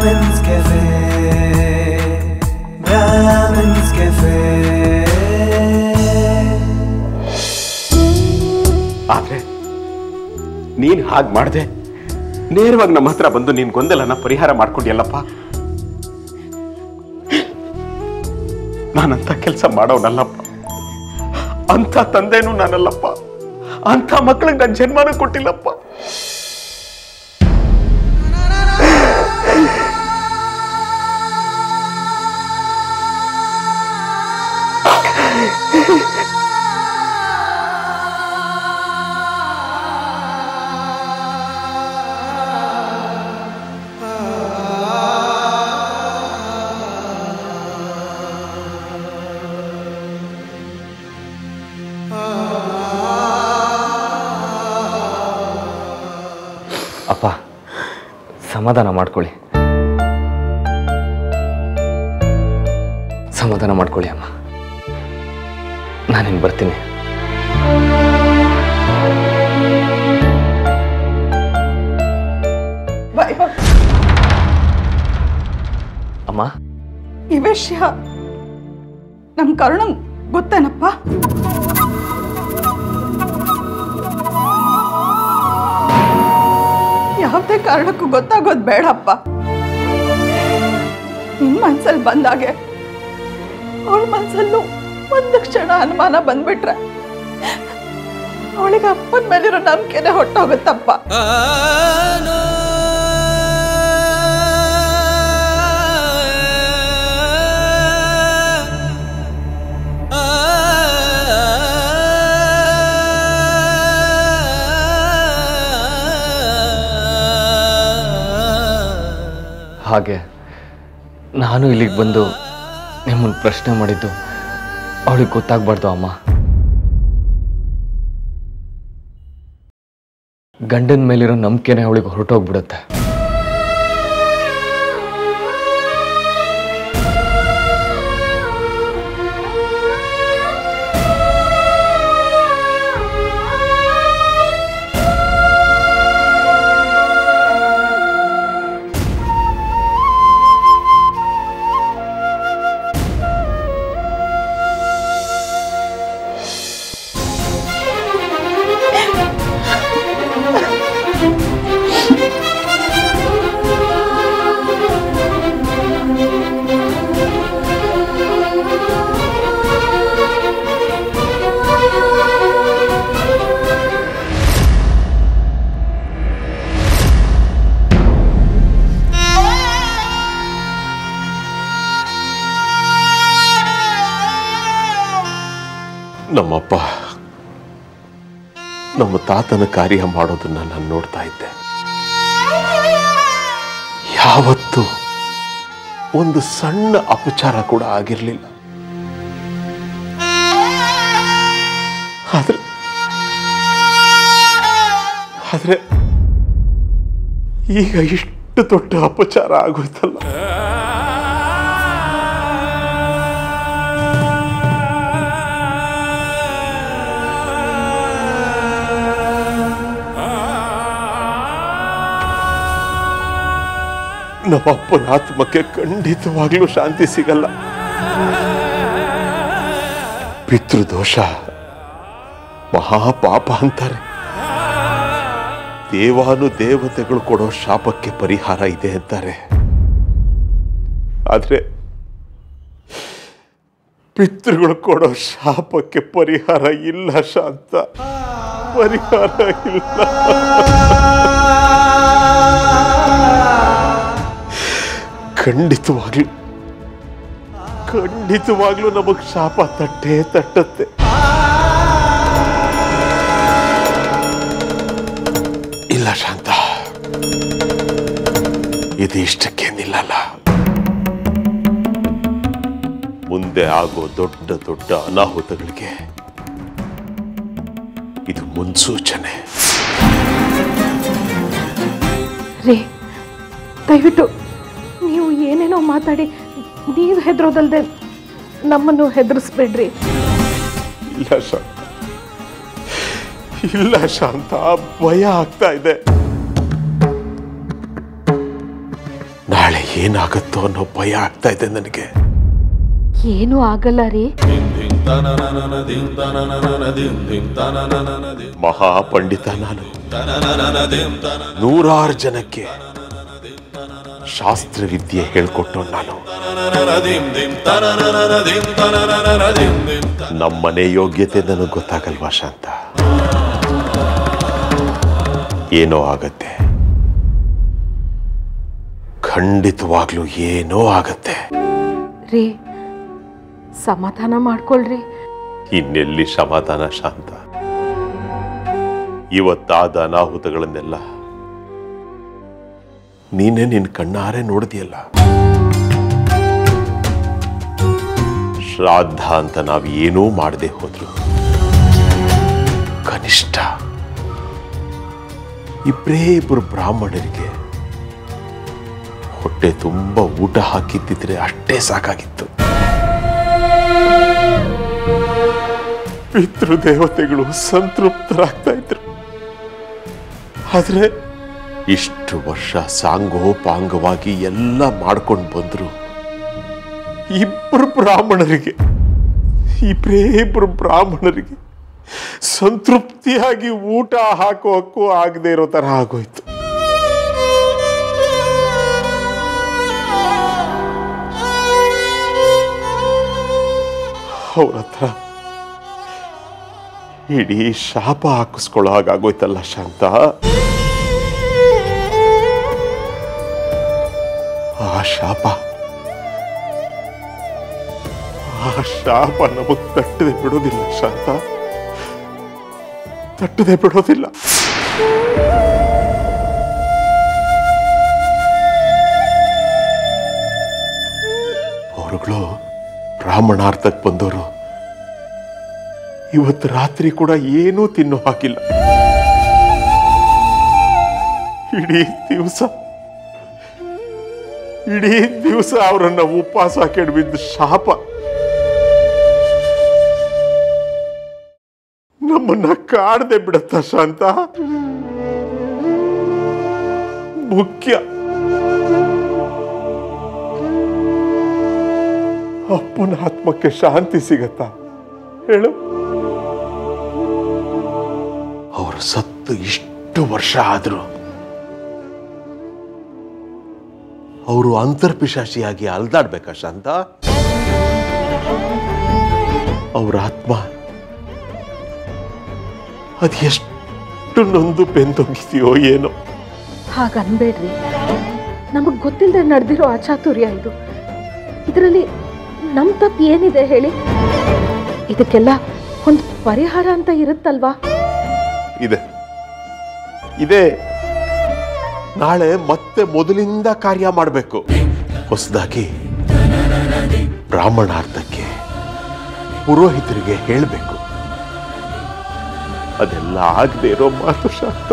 Brahmin's Cafe. Brahmin's Cafe. ಆದ್ರೆ ನೀನ್ ಹಾಗೆ ಮಾಡ್ದೆ ನೇರವಾಗಿ ನಮ್ಮ ಹತ್ರ ಬಂದು ನಿನ್ ಗೊಂದಲನ ಪರಿಹಾರ ಮಾಡ್ಕೊಂಡಿಯಲ್ಲಪ್ಪ ನಾನಂತ ಕೆಲಸ ಮಾಡೋನಲ್ಲಪ್ಪ ಅಂತ ತಂದೆನೂ ನಾನಲ್ಲಪ್ಪ ಅಂತ ಮಕ್ಕಳಿಗೆ ನಾನು ಜನ್ಮನೂ ಕೊಟ್ಟಿಲ್ಲಪ್ಪ ಅಪ್ಪ ಸಮಾಧಾನ ಮಾಡ್ಕೊಳ್ಳಿ ಸಮಾಧಾನ ಮಾಡ್ಕೊಳ್ಳಿ ಅಮ್ಮ ನಾನಿನ್ ಬರ್ತೀನಿ ಅಮ್ಮ ಈ ವಿಷಯ ನಮ್ ಕರುಣಂಗ್ ಗೊತ್ತೇನಪ್ಪ ಯಾವುದೇ ಕಾರಣಕ್ಕೂ ಗೊತ್ತಾಗೋದು ಬೇಡಪ್ಪ ನಿನ್ ಮನ್ಸಲ್ಲಿ ಬಂದಾಗೆ ಅವಳ ಮನ್ಸಲ್ಲೂ ಒಂದು ಕ್ಷಣ ಅನುಮಾನ ಬಂದ್ಬಿಟ್ರೆ ಅವಳಿಗೆ ಅಪ್ಪನ ಮೇಲಿರೋ ನಂಬಿಕೆನೆ ಹೊಟ್ಟೋಗುತ್ತಪ್ಪ ಹಾಗೆ ನಾನು ಇಲ್ಲಿಗೆ ಬಂದು ನಿಮ್ಮನ್ನು ಪ್ರಶ್ನೆ ಮಾಡಿದ್ದು ಅವಳಿಗೆ ಗೊತ್ತಾಗ್ಬಾರ್ದು ಅಮ್ಮ ಗಂಡನ ಮೇಲಿರೋ ನಂಬಿಕೆನೆ ಅವಳಿಗೆ ಹೊರಟೋಗ್ಬಿಡುತ್ತೆ ನಮ್ಮಪ್ಪ ನಮ್ಮ ತಾತನ ಕಾರ್ಯ ಮಾಡೋದನ್ನ ನಾನು ನೋಡ್ತಾ ಇದ್ದೆ ಯಾವತ್ತು ಒಂದು ಸಣ್ಣ ಅಪಚಾರ ಕೂಡ ಆಗಿರಲಿಲ್ಲ ಆದ್ರೆ ಆದ್ರೆ ಈಗ ಇಷ್ಟು ದೊಡ್ಡ ಅಪಚಾರ ಆಗೋಯ್ತಲ್ಲ ನಮ್ಮಪ್ಪನ ಆತ್ಮಕ್ಕೆ ಖಂಡಿತವಾಗ್ಲೂ ಶಾಂತಿ ಸಿಗಲ್ಲ ಪಿತೃದೋಷ ಮಹಾಪಾಪ ಅಂತಾರೆ ದೇವಾನು ದೇವತೆಗಳು ಕೊಡೋ ಶಾಪಕ್ಕೆ ಪರಿಹಾರ ಇದೆ ಅಂತಾರೆ ಆದ್ರೆ ಪಿತೃಗಳು ಕೊಡೋ ಶಾಪಕ್ಕೆ ಪರಿಹಾರ ಇಲ್ಲ ಶಾಂತ ಪರಿಹಾರ ಇಲ್ಲ ಖಂಡಿತವಾಗ್ಲೂ ಖಂಡಿತವಾಗ್ಲೂ ನಮಗ್ ಶಾಪ ತಟ್ಟೆ ತಟ್ಟತ್ತೆ ಇಲ್ಲ ಶಾಂತ ಇದು ಇಷ್ಟಕ್ಕೆ ನಿಲ್ಲಲ್ಲ ಮುಂದೆ ಆಗೋ ದೊಡ್ಡ ದೊಡ್ಡ ಅನಾಹುತಗಳಿಗೆ ಇದು ಮುನ್ಸೂಚನೆ ರೀ ದಯವಿಟ್ಟು ನೀವು ಏನೇನೋ ಮಾತಾಡಿ ನೀವು ಹೆದರೋದಲ್ದೆ ನಮ್ಮನ್ನು ಹೆದರಿಸ್ಬೇಡ್ರಿ ಇಲ್ಲ ಶಾಂತ ಇಲ್ಲ ಶಾಂತ ಭಯ ಆಗ್ತಾ ಇದೆ ನಾಳೆ ಏನಾಗುತ್ತೋ ಅನ್ನೋ ಭಯ ಆಗ್ತಾ ಇದೆ ನನಗೆ ಏನೂ ಆಗಲ್ಲ ರೀ ಮಹಾಪಂಡಿತ ನಾನು ನೂರಾರು ಜನಕ್ಕೆ ಶಾಸ್ತ್ರವಿದ್ಯೆ ಹೇಳ್ಕೊಟ್ಟು ನಾನು ನಮ್ಮನೆ ಯೋಗ್ಯತೆ ನನಗೆ ಗೊತ್ತಾಗಲ್ವಾ ಶಾಂತ ಏನೋ ಆಗತ್ತೆ ಖಂಡಿತವಾಗ್ಲೂ ಏನೋ ಆಗತ್ತೆ ರೀ ಸಮಾಧಾನ ಮಾಡ್ಕೊಳ್ರಿ ಇನ್ನೆಲ್ಲಿ ಸಮಾಧಾನ ಶಾಂತ ಇವತ್ತಾದ ಅನಾಹುತಗಳನ್ನೆಲ್ಲ ನೀನೇ ನಿನ್ನ ಕಣ್ಣಾರೆ ನೋಡಿದೆಯಲ್ಲ ಶ್ರಾದ್ದ ಅಂತ ನಾವು ಏನೂ ಮಾಡದೆ ಹೋದ್ರು ಕನಿಷ್ಠ ಇಬ್ಬರೇ ಇಬ್ಬರು ಬ್ರಾಹ್ಮಣರಿಗೆ ಹೊಟ್ಟೆ ತುಂಬ ಊಟ ಹಾಕಿದ್ದಿದ್ರೆ ಅಷ್ಟೇ ಸಾಕಾಗಿತ್ತು ಪಿತೃದೇವತೆಗಳು ಸಂತೃಪ್ತರಾಗ್ತಾ ಇದ್ರು ಆದ್ರೆ ಇಷ್ಟು ವರ್ಷ ಸಾಂಗೋಪಾಂಗವಾಗಿ ಎಲ್ಲ ಮಾಡ್ಕೊಂಡು ಬಂದ್ರು ಇಬ್ಬರು ಬ್ರಾಹ್ಮಣರಿಗೆ ಇಬ್ಬರೇ ಇಬ್ಬರು ಬ್ರಾಹ್ಮಣರಿಗೆ ಸಂತೃಪ್ತಿಯಾಗಿ ಊಟ ಹಾಕೋಕ್ಕೂ ಆಗದೆ ಇರೋ ತರ ಆಗೋಯ್ತು ಅವ್ರ ಹತ್ರ ಇಡೀ ಶಾಪ ಹಾಕಿಸ್ಕೊಳ್ಳೋ ಹಾಗಾಗೋಯ್ತಲ್ಲ ಶಾಂತ ಆ ಶಾಪ ಆ ಶಾಪ ನಮಗ್ ತಟ್ಟದೆ ಬಿಡೋದಿಲ್ಲ ಶಾಂತ ತಟ್ಟದೆ ಬಿಡೋದಿಲ್ಲ ಅವರುಗಳು ಬ್ರಾಹ್ಮಣಾರ್ಥಕ್ಕೆ ಬಂದವರು ಇವತ್ತು ರಾತ್ರಿ ಕೂಡ ಏನೂ ತಿನ್ನೋ ಹಾಕಿಲ್ಲ ಇಡೀ ದಿವಸ ಇಡೀ ದಿವಸ ಅವರನ್ನ ಉಪವಾಸ ಕೆಡಬಿದ್ದ ಶಾಪ ನಮ್ಮನ್ನ ಕಾಡದೆ ಬಿಡತ್ತ ಶಾಂತ ಮುಖ್ಯ ಅಪ್ಪನ ಆತ್ಮಕ್ಕೆ ಶಾಂತಿ ಸಿಗತ್ತಾ ಹೇಳು ಅವರು ಸತ್ತು ಇಷ್ಟು ವರ್ಷ ಆದ್ರು ಅವರು ಅಂತರ್ಪಿಶಾಚಿಯಾಗಿ ಅಲ್ದಾಡ್ಬೇಕಾ ಶಾಂತ ಅವ್ರ ಆತ್ಮ ಅದು ಎಷ್ಟು ನೊಂದು ಬೆಂದೊಂಗಿದೆಯೋ ಏನೋ ಹಾಗನ್ಬೇಡ್ರಿ ನಮಗ್ ಗೊತ್ತಿಲ್ಲದೆ ನಡೆದಿರೋ ಅಚಾತುರ್ಯ ಇದು ಇದರಲ್ಲಿ ನಮ್ ತಪ್ಪು ಏನಿದೆ ಹೇಳಿ ಇದಕ್ಕೆಲ್ಲ ಒಂದು ಪರಿಹಾರ ಅಂತ ಇರುತ್ತಲ್ವಾ ಇದೆ ಇದೆ ನಾಳೆ ಮತ್ತೆ ಮೊದಲಿಂದ ಕಾರ್ಯ ಮಾಡಬೇಕು ಹೊಸದಾಗಿ ಬ್ರಾಹ್ಮಣಾರ್ಥಕ್ಕೆ ಪುರೋಹಿತರಿಗೆ ಹೇಳಬೇಕು ಅದೆಲ್ಲ ಆಗದೆ ಇರೋ ಮಾತು ಶಾಂತ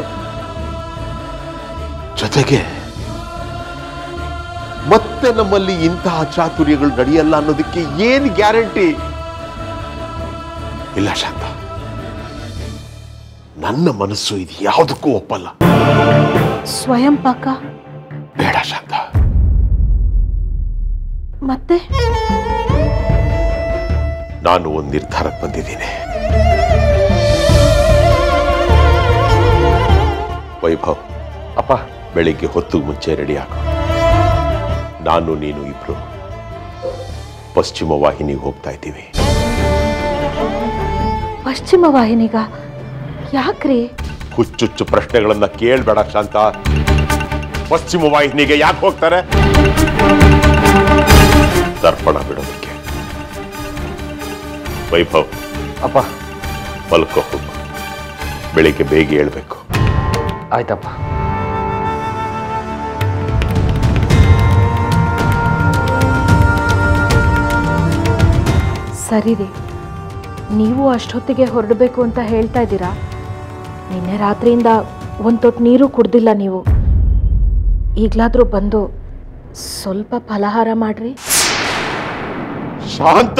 ಜೊತೆಗೆ ಮತ್ತೆ ನಮ್ಮಲ್ಲಿ ಇಂತಹ ಚಾತುರ್ಯಗಳು ನಡೆಯಲ್ಲ ಅನ್ನೋದಕ್ಕೆ ಏನು ಗ್ಯಾರಂಟಿ ಇಲ್ಲ ಶಾಂತ ನನ್ನ ಮನಸ್ಸು ಇದು ಯಾವುದಕ್ಕೂ ಒಪ್ಪಲ್ಲ ಸ್ವಯಂ ಪಾಕ ಬೇಡ ಶಾಂತ ಮತ್ತೆ ನಾನು ಒಂದು ನಿರ್ಧಾರಕ್ಕೆ ಬಂದಿದ್ದೀನಿ ವೈಭವ್ ಅಪ್ಪ ಬೆಳಿಗ್ಗೆ ಹೊತ್ತು ಮುಂಚೆ ರೆಡಿ ಆಗು ನಾನು ನೀನು ಇಬ್ರು ಪಶ್ಚಿಮ ವಾಹಿನಿಗೆ ಹೋಗ್ತಾ ಇದ್ದೀವಿ ಪಶ್ಚಿಮ ವಾಹಿನಿಗ ಯಾಕ್ರಿ ಹುಚ್ಚುಚ್ಚು ಪ್ರಶ್ನೆಗಳನ್ನ ಕೇಳಬೇಡ ಶಾಂತ ಪಶ್ಚಿಮ ವಾಹಿನಿಗೆ ಯಾಕೆ ಹೋಗ್ತಾರೆ ದರ್ಪಣ ಬಿಡೋದಕ್ಕೆ ವೈಭವ್ ಅಪ್ಪ ಮಲ್ಕೋ ಹೋಗು ಬೆಳಿಗ್ಗೆ ಬೇಗ ಹೇಳ್ಬೇಕು ಆಯ್ತಪ್ಪ ಸರಿ ರೀ ನೀವು ಅಷ್ಟೊತ್ತಿಗೆ ಹೊರಡಬೇಕು ಅಂತ ಹೇಳ್ತಾ ಇದ್ದೀರಾ ನಿನ್ನೆ ರಾತ್ರಿಯಿಂದ ಒಂದು ತೊಟ್ಟು ನೀರು ಕುಡ್ದಿಲ್ಲ ನೀವು ಈಗಲಾದರೂ ಬಂದು ಸ್ವಲ್ಪ ಫಲಹಾರ ಮಾಡ್ರಿ ಶಾಂತ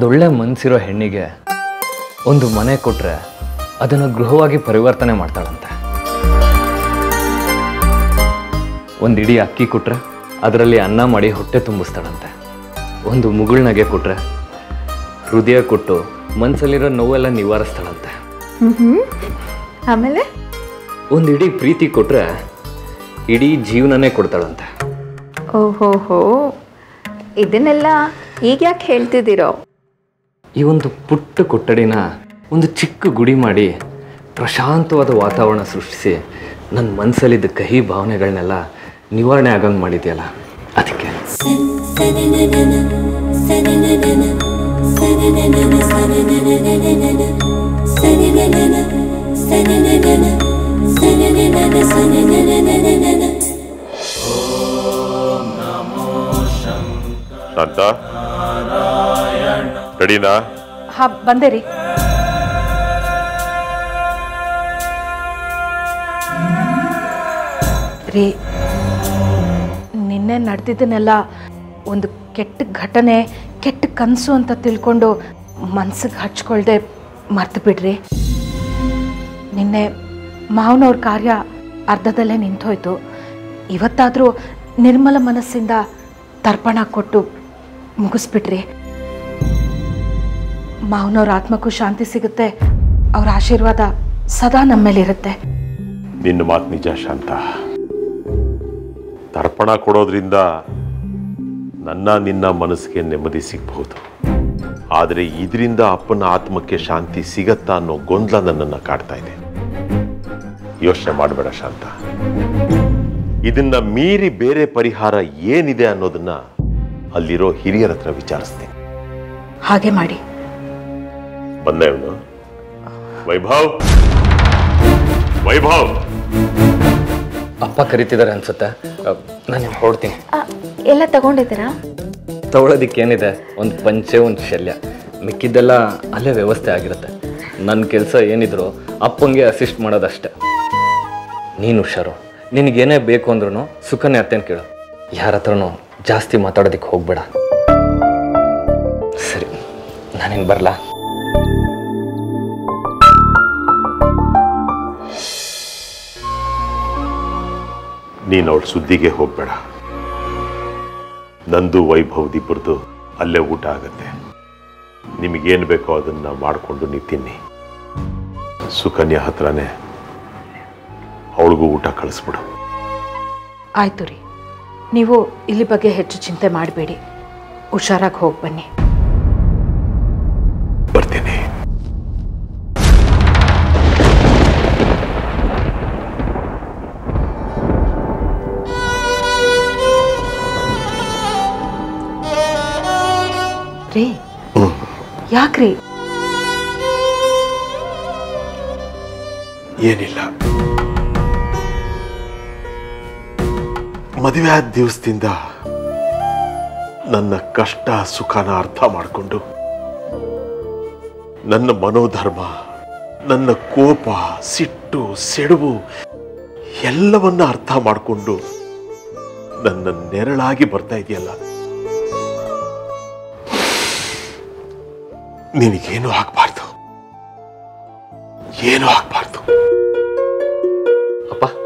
ಒಂದೊಳ್ಳೆ ಮನಸ್ಸಿರೋ ಹೆಣ್ಣಿಗೆ ಒಂದು ಮನೆ ಕೊಟ್ಟರೆ ಅದನ್ನು ಗೃಹವಾಗಿ ಪರಿವರ್ತನೆ ಮಾಡ್ತಾಳಂತೆ ಒಂದು ಇಡೀ ಅಕ್ಕಿ ಕೊಟ್ರೆ ಅದರಲ್ಲಿ ಅನ್ನ ಮಾಡಿ ಹೊಟ್ಟೆ ತುಂಬಿಸ್ತಾಳಂತೆ ಒಂದು ಮುಗುಳ್ನಗೆ ಕೊಟ್ರೆ ಹೃದಯ ಕೊಟ್ಟು ಮನಸ್ಸಲ್ಲಿರೋ ನೋವೆಲ್ಲ ನಿವಾರಿಸ್ತಾಳಂತೆ ಆಮೇಲೆ ಒಂದು ಇಡೀ ಪ್ರೀತಿ ಕೊಟ್ರೆ ಇಡೀ ಜೀವನನೇ ಕೊಡ್ತಾಳಂತೆ ಓಹೋಹೋ ಇದನ್ನೆಲ್ಲ ಈಗ ಯಾಕೆ ಹೇಳ್ತಿದ್ದೀರೋ ಈ ಒಂದು ಪುಟ್ಟ ಕೊಠಡಿನ ಒಂದು ಚಿಕ್ಕ ಗುಡಿ ಮಾಡಿ ಪ್ರಶಾಂತವಾದ ವಾತಾವರಣ ಸೃಷ್ಟಿಸಿ ನನ್ನ ಮನಸ್ಸಲ್ಲಿದ್ದ ಕಹಿ ಭಾವನೆಗಳನ್ನೆಲ್ಲ ನಿವಾರಣೆ ಆಗಂಗೆ ಮಾಡಿದೆಯಲ್ಲ ಅದಕ್ಕೆ ಶಾಂತ ರೆಡಿನಾ ಹಾಂ ಬಂದೆ ರೀ ರೀ ನಿನ್ನೆ ನಡೆದಿದ್ದನ್ನೆಲ್ಲ ಒಂದು ಕೆಟ್ಟ ಘಟನೆ ಕೆಟ್ಟ ಕನಸು ಅಂತ ತಿಳ್ಕೊಂಡು ಮನ್ಸಿಗೆ ಹಚ್ಕೊಳ್ದೆ ಮರ್ತು ಬಿಡ್ರಿ ನಿನ್ನೆ ಮಾವನವ್ರ ಕಾರ್ಯ ಅರ್ಧದಲ್ಲೇ ನಿಂತೋಯ್ತು ಇವತ್ತಾದರೂ ನಿರ್ಮಲ ಮನಸ್ಸಿಂದ ತರ್ಪಣ ಕೊಟ್ಟು ಮುಗಿಸ್ಬಿಟ್ರಿ ಮಾವನವ್ರ ಆತ್ಮಕ್ಕೂ ಶಾಂತಿ ಸಿಗುತ್ತೆ ಅವ್ರ ಆಶೀರ್ವಾದ ಸದಾ ನಮ್ಮ ಮೇಲಿರುತ್ತೆ ನಿನ್ನ ಮಾತು ನಿಜ ಶಾಂತ ತರ್ಪಣ ಕೊಡೋದ್ರಿಂದ ನನ್ನ ನಿನ್ನ ಮನಸ್ಸಿಗೆ ನೆಮ್ಮದಿ ಸಿಗಬಹುದು ಆದರೆ ಇದರಿಂದ ಅಪ್ಪನ ಆತ್ಮಕ್ಕೆ ಶಾಂತಿ ಸಿಗತ್ತಾ ಅನ್ನೋ ಗೊಂದಲ ನನ್ನನ್ನು ಕಾಡ್ತಾ ಇದೆ ಯೋಚನೆ ಮಾಡಬೇಡ ಶಾಂತ ಇದನ್ನ ಮೀರಿ ಬೇರೆ ಪರಿಹಾರ ಏನಿದೆ ಅನ್ನೋದನ್ನ ಅಲ್ಲಿರೋ ಹಿರಿಯರ ಹತ್ರ ವಿಚಾರಿಸ್ತೀನಿ ಹಾಗೆ ಮಾಡಿ ಬಂದ ಇವನು ವೈಭವ್ ವೈಭವ್ ಅಪ್ಪ ಕರಿತಿದ್ದಾರೆ ಅನ್ಸುತ್ತೆ ನಾನು ಹೊರಡ್ತೀನಿ ಆ, ಎಲ್ಲ ತಗೊಂಡಿದ್ದೀರಾ ತಗೊಳ್ಳೋದಿಕ್ಕೇನಿದೆ ಒಂದು ಪಂಚೆ ಒಂದು ಶಲ್ಯ ಮಿಕ್ಕಿದ್ದೆಲ್ಲ ಅಲ್ಲೇ ವ್ಯವಸ್ಥೆ ಆಗಿರುತ್ತೆ ನನ್ನ ಕೆಲಸ ಏನಿದ್ರು ಅಪ್ಪಂಗೆ ಅಸಿಸ್ಟ್ ಮಾಡೋದಷ್ಟೆ ನೀನು ಹುಷಾರು ನಿನಗೇನೇ ಬೇಕು ಅಂದ್ರೂ ಸುಖನೇ ಅತ್ತೇನು ಕೇಳು ಯಾರ ಹತ್ರನೂ ಜಾಸ್ತಿ ಮಾತಾಡೋದಕ್ಕೆ ಹೋಗ್ಬೇಡ ಸರಿ ನಾನೇನು ಬರಲಾ ನೀನು ಅವಳ ಸುದ್ದಿಗೆ ಹೋಗ್ಬೇಡ ನಂದು ವೈಭವದಿಬ್ಬರದು ಅಲ್ಲೇ ಊಟ ಆಗತ್ತೆ ನಿಮಗೇನು ಬೇಕೋ ಅದನ್ನ ಮಾಡಿಕೊಂಡು ನೀವು ತಿನ್ನಿ ಸುಕನ್ಯಾ ಹತ್ರನೇ ಅವಳಿಗೂ ಊಟ ಕಳಿಸ್ಬಿಡು ಆಯ್ತು ರೀ ನೀವು ಇಲ್ಲಿ ಬಗ್ಗೆ ಹೆಚ್ಚು ಚಿಂತೆ ಮಾಡಬೇಡಿ ಹುಷಾರಾಗಿ ಹೋಗಿ ಬನ್ನಿ ಬರ್ತೀನಿ ರೀ ಯಾಕ್ರಿ ಏನಿಲ್ಲ ಮದುವೆ ಆದ ದಿವಸದಿಂದ ನನ್ನ ಕಷ್ಟ ಸುಖನ ಅರ್ಥ ಮಾಡಿಕೊಂಡು ನನ್ನ ಮನೋಧರ್ಮ ನನ್ನ ಕೋಪ ಸಿಟ್ಟು ಸೆಡವು ಎಲ್ಲವನ್ನ ಅರ್ಥ ಮಾಡಿಕೊಂಡು ನನ್ನ ನೆರಳಾಗಿ ಬರ್ತಾ ಇದೆಯಲ್ಲ ನಿನಗೇನು ಆಗ್ಬಾರ್ದು ಏನು ಆಗ್ಬಾರ್ದು ಅಪ್ಪ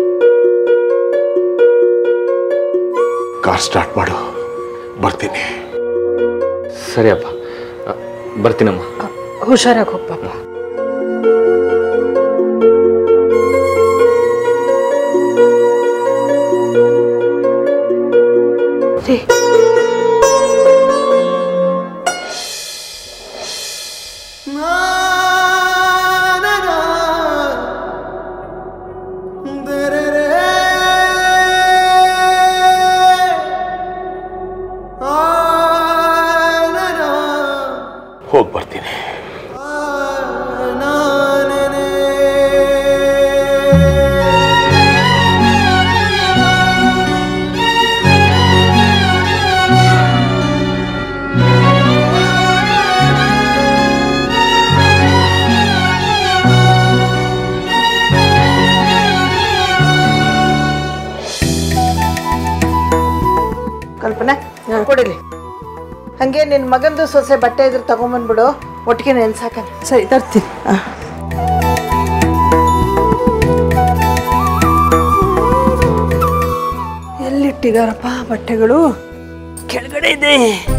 ಕಾರ್ ಸ್ಟಾರ್ಟ್ ಮಾಡು ಬರ್ತೀನಿ ಸರಿ ಅಪ್ಪ ಅ, ಬರ್ತೀನಮ್ಮ ಹುಷಾರಾಗಿ ಹೋಗಿ ಪಾಪ ರೀ ಹೋಗಿ ಬರ್ತೀನಿ ಕಲ್ಪನಾ ಕೊಡಿಲಿ ಹಂಗೆ ನಿನ್ನ ಮಗಂದು ಸೊಸೆ ಬಟ್ಟೆ ಇದ್ರೆ ತಗೊಂಬಂದ್ಬಿಡು ಒಟ್ಟಿಗೆ ನೆನ್ಸಾಕ ಸರಿ ತರ್ತೀನಿ ಎಲ್ಲಿಟ್ಟಿದಾರಪ್ಪ ಬಟ್ಟೆಗಳು ಕೆಳಗಡೆ ಇದೆ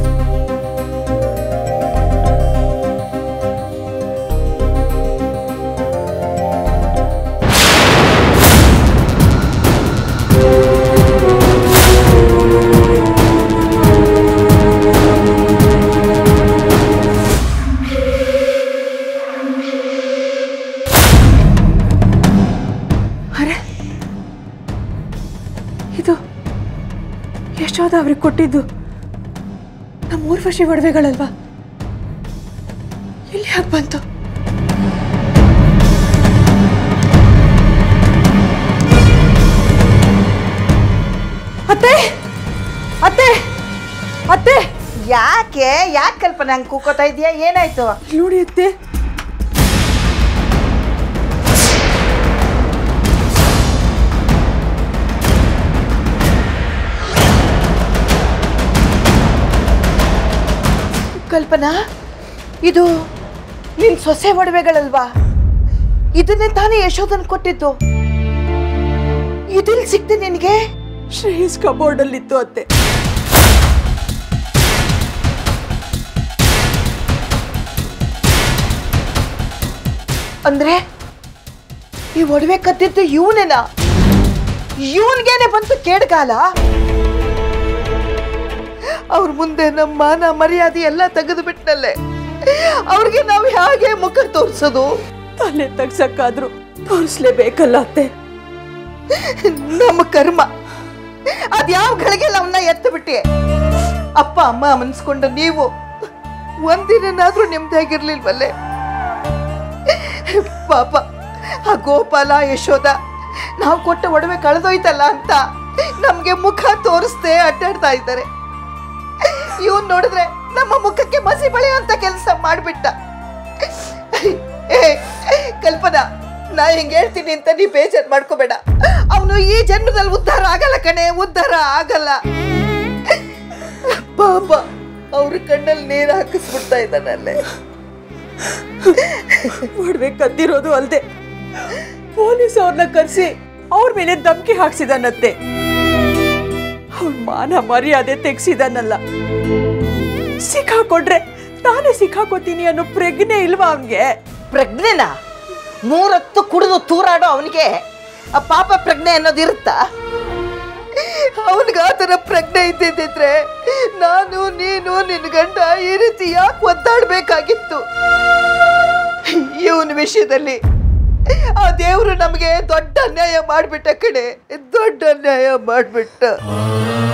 ಅರೆ ಇದು ಯಶೋಧ ಅವ್ರಿಗೆ ಕೊಟ್ಟಿದ್ದು ನಮ್ಮ ಊರ್ವಶಿ ಒಡವೆಗಳಲ್ವಾ ಇಲ್ಲಿ ಯಾಕೆ ಬಂತು ಅತ್ತೆ ಅತ್ತೆ ಅತ್ತೆ ಯಾಕೆ ಯಾಕೆ ಕಲ್ಪನೆ ಹಂಗೆ ಕೂಕೋತಾ ಇದೆಯಾ ಏನಾಯ್ತು ಇಲ್ಲಿ ನೋಡಿ ಅತ್ತೆ ಕಲ್ಪನಾ ಇದು ನಿನ್ ಸೊಸೆ ಒಡವೆಗಳಲ್ವಾ ಇದನ್ನೇ ತಾನೇ ಯಶೋಧನ್ ಕೊಟ್ಟಿದ್ದು ಇದಿಲ್ ಸಿಕ್ತೆ ನಿನಗೆ ಶ್ರೇಯಸ್ ಕಬೋರ್ಡಲ್ಲಿತ್ತು ಅತ್ತೆ ಅಂದ್ರೆ ಈ ಒಡವೆ ಕದ್ದಿದ್ದು ಇವನೇನಾ ಇವನ್ಗೇನೆ ಬಂತು ಕೇಡ್ಗಾಲ ಅವ್ರ ಮುಂದೆ ನಮ್ಮ ಮಾನ ಮರ್ಯಾದೆ ಎಲ್ಲ ತೆಗೆದು ಬಿಟ್ನಲ್ಲೇ ಅವ್ರಿಗೆ ನಾವು ಹೇಗೆ ಮುಖ ತೋರಿಸೋದು ತಲೆ ತಗ್ಸಕ್ಕಾದ್ರೂ ತೋರಿಸ್ಲೇಬೇಕಲ್ಲ ಅತ್ತೆ ನಮ್ಮ ಕರ್ಮ ಅದ್ಯಾವ ಗಳಿಗೆಲ್ಲ ಅವನ್ನ ಎತ್ತು ಬಿಟ್ಟೆ ಅಪ್ಪ ಅಮ್ಮ ಮನ್ಸ್ಕೊಂಡು ನೀವು ಒಂದಿನಾದ್ರೂ ನೆಮ್ಮದಿಯಾಗಿರ್ಲಿಲ್ವಲ್ಲೇ ಪಾಪ ಆ ಗೋಪಾಲ ಯಶೋದ ನಾವು ಕೊಟ್ಟ ಒಡವೆ ಕಳೆದೋಯ್ತಲ್ಲ ಅಂತ ನಮ್ಗೆ ಮುಖ ತೋರಿಸ್ದೆ ಅಡ್ಡಾಡ್ತಾ ಇದ್ದಾರೆ ಇವನ್ ನೋಡಿದ್ರೆ ನಮ್ಮ ಮುಖಕ್ಕೆ ಮಸಿ ಬಳಿಯುವಂತ ಕೆಲಸ ಮಾಡ್ಬಿಟ್ಟ ಏ ಕಲ್ಪನಾ ನಾ ಹಿಂಗೆ ಹೇಳ್ತೀನಿ ಅಂತ ನೀ ಬೇಜಾರು ಮಾಡ್ಕೋಬೇಡ ಅವನು ಈ ಜನ್ಮದಲ್ಲಿ ಉದ್ಧಾರ ಆಗಲ್ಲ ಕಣೆ ಉದ್ಧಾರ ಆಗಲ್ಲ ಪಾಪ ಅವ್ರ ಕಣ್ಣಲ್ಲಿ ನೀರು ಹಾಕಿಸ್ಬಿಡ್ತಾ ಇದ್ದಾನಲ್ಲೇ ಒಡವೆ ಕದ್ದಿರೋದು ಅಲ್ದೆ ಪೊಲೀಸ್ ಅವ್ರನ್ನ ಕರೆಸಿ ಅವ್ರ ಮೇಲೆ ಧಮ್ಕಿ ಹಾಕ್ಸಿದಾನತ್ತೆ ಅವ್ರ ಮಾನ ಮರ್ಯಾದೆ ತೆಗ್ಸಿದಾನಲ್ಲ ಸಿಕ್ಕಾಕೊಂಡ್ರೆ ನಾನೇ ಸಿಕ್ಕಾಕೋತೀನಿ ಅನ್ನೋ ಪ್ರಜ್ಞೆ ಇಲ್ವಾ ಅವನ್ಗೆ ಪ್ರಜ್ಞೆನಾ ಮೂರತ್ತು ಕುಡಿದು ತೂರಾಡೋ ಅವನಿಗೆ ಆ ಪಾಪ ಪ್ರಜ್ಞೆ ಅನ್ನೋದು ಇರುತ್ತಾ ಅವನಿಗೆ ಆ ಥರ ಪ್ರಜ್ಞೆ ಇದ್ದಿದ್ದಿದ್ರೆ ನಾನು ನೀನು ನಿನ್ನ ಗಂಡ ಈ ರೀತಿ ಯಾಕೆ ಒದ್ದಾಡಬೇಕಾಗಿತ್ತು ಇವನ ವಿಷಯದಲ್ಲಿ ಆ ದೇವರು ನಮಗೆ ದೊಡ್ಡ ಅನ್ಯಾಯ ಮಾಡಿಬಿಟ್ಟ ಕಡೆ ದೊಡ್ಡ ಅನ್ಯಾಯ ಮಾಡಿಬಿಟ್ಟ